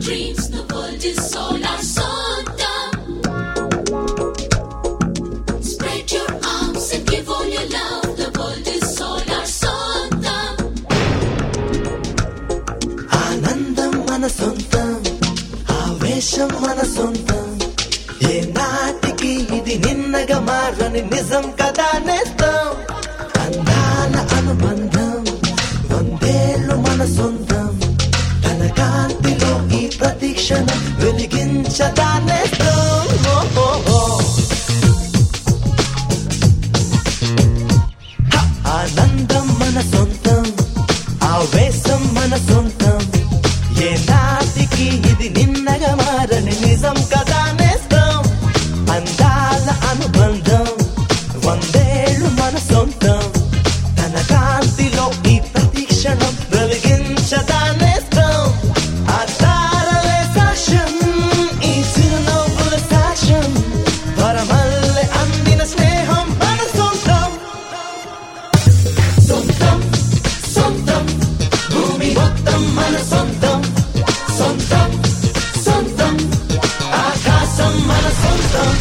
dreams, the world is all our sodom. Spread your arms and give all your love, the world is all our sodom. ఆనందం మన సొంతం ఆవేశం మన సొంతం ఏ నాటికి ఇది నిన్నగా మారని నిజం కదా నేస్తం అందాల అనుబంధం వందేళ్ళు మన సొంతం తన కాంతిలో ఈ ప్రతీక్షణం వెలిగించదా నేస్తం ఓ, ఓ, ఓ. హ! ఆనందం మన సొంతం ఆవేశం మన సొంతం ఏ నాటికి ఇది నిన్నగా మారని నిజం కదా నేస్తం అందాల అనుబంధం వందేళ్ళు మన సొంతం తన కాంతిలో ఈ ప్రతీక్షణం వెలిగించదా నేస్తం ఆ తారలే సాక్ష్యం ఈ చిరునవ్వుల సాక్ష్యం వరమల్లె అందిన స్నేహం మన సొంతం సొంతం సొంతం భూమి మొత్తం మన సొంతం సొంతం సొంతం ఆకాశం మన సొంతం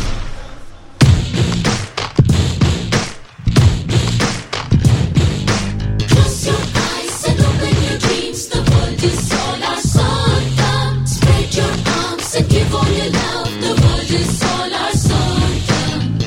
Close your eyes and open your dreams, the world is all our sodom. Spread your arms and give all your love, the world is all our sodom.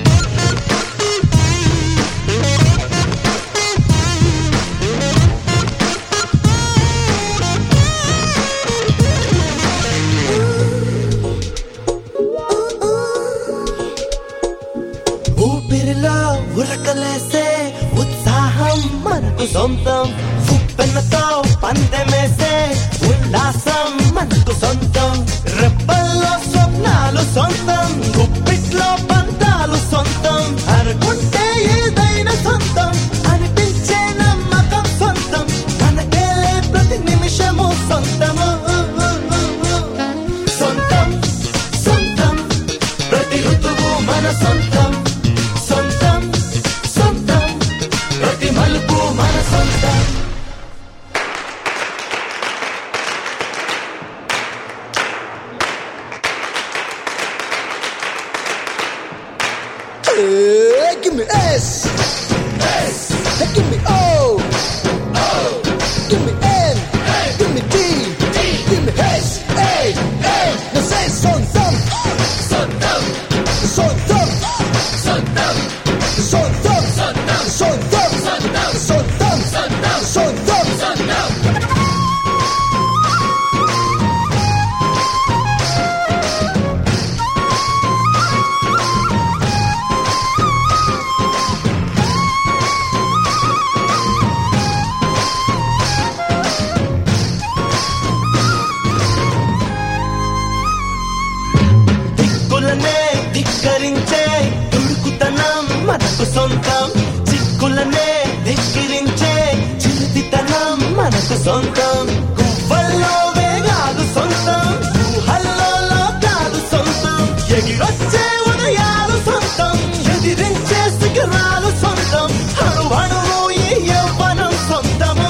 ఊపిరిలో ఉరకలేసే ఉత్సాహం మనకు సొంతం ఉప్పెనతో పందెమేసే ఉల్లాసం మనకు సొంతం రెప్పల్లో స్వప్నాలు సొంతం గుప్పిట్లో పంతాలు సొంతం అనుకుంటే ఏదైనా సొంతం అనిపించే నమ్మకం సొంతం మనకేలే ప్రతి నిమిషము సొంతము సొంతం సొంతం ప్రతి ఋతువు మన సొంతం సొంతం సొంతం ప్రతి మలుపు మన సొంతం Hey, give me S. S. Hey, give me O. O. Give me N. Give me D. D. Give me H. A. A. Now say something. Something. Something. Something. Something. Something. Something. Something. Something. దిక్కులనే ధిక్కరించే దుడుకుతనం మనకు సొంతం చిక్కులనే ధిక్కరించే చిరుతితనం మనకు సొంతం గువ్వల్లో వేగాలు సొంతం ఊహల్లో లోకాలు సొంతం ఎగిరొచ్చే ఉదయాలు సొంతం ఎదిరించే శిఖరాలు సొంతం అణు అణువు ఈ యవ్వనం సొంతము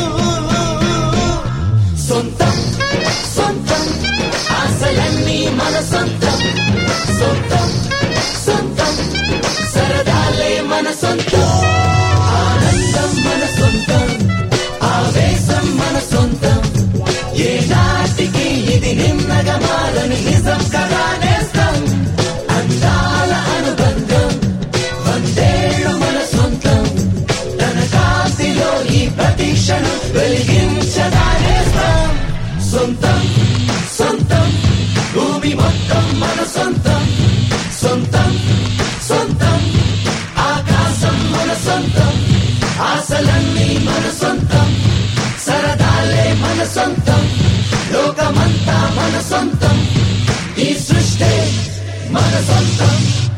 సొంతం సొంతం ఆశలన్నీ మన సొంతం సొంతం సొంతం సరదాలే మన సొంతం ఆనందం మన సొంతం ఆవేశం మన సొంతం ఏ నాటికి ఇది నిన్నగా మారని నిజం కదా నేస్తం అందాల అనుబంధం వందేళ్ళు మన సొంతం తన కాంతిలో ఈ ప్రతీక్షణం వెలిగించదా నేస్తం సొంతం సొంతం భూమి మొత్తం మన సొంతం సొంతం సొంతం ఆకాశం మన సొంతం ఆశలన్నీ మన సొంతం సరదాలే మన సొంతం లోకమంతా మన సొంతం ఈ సృష్టి మన సొంతం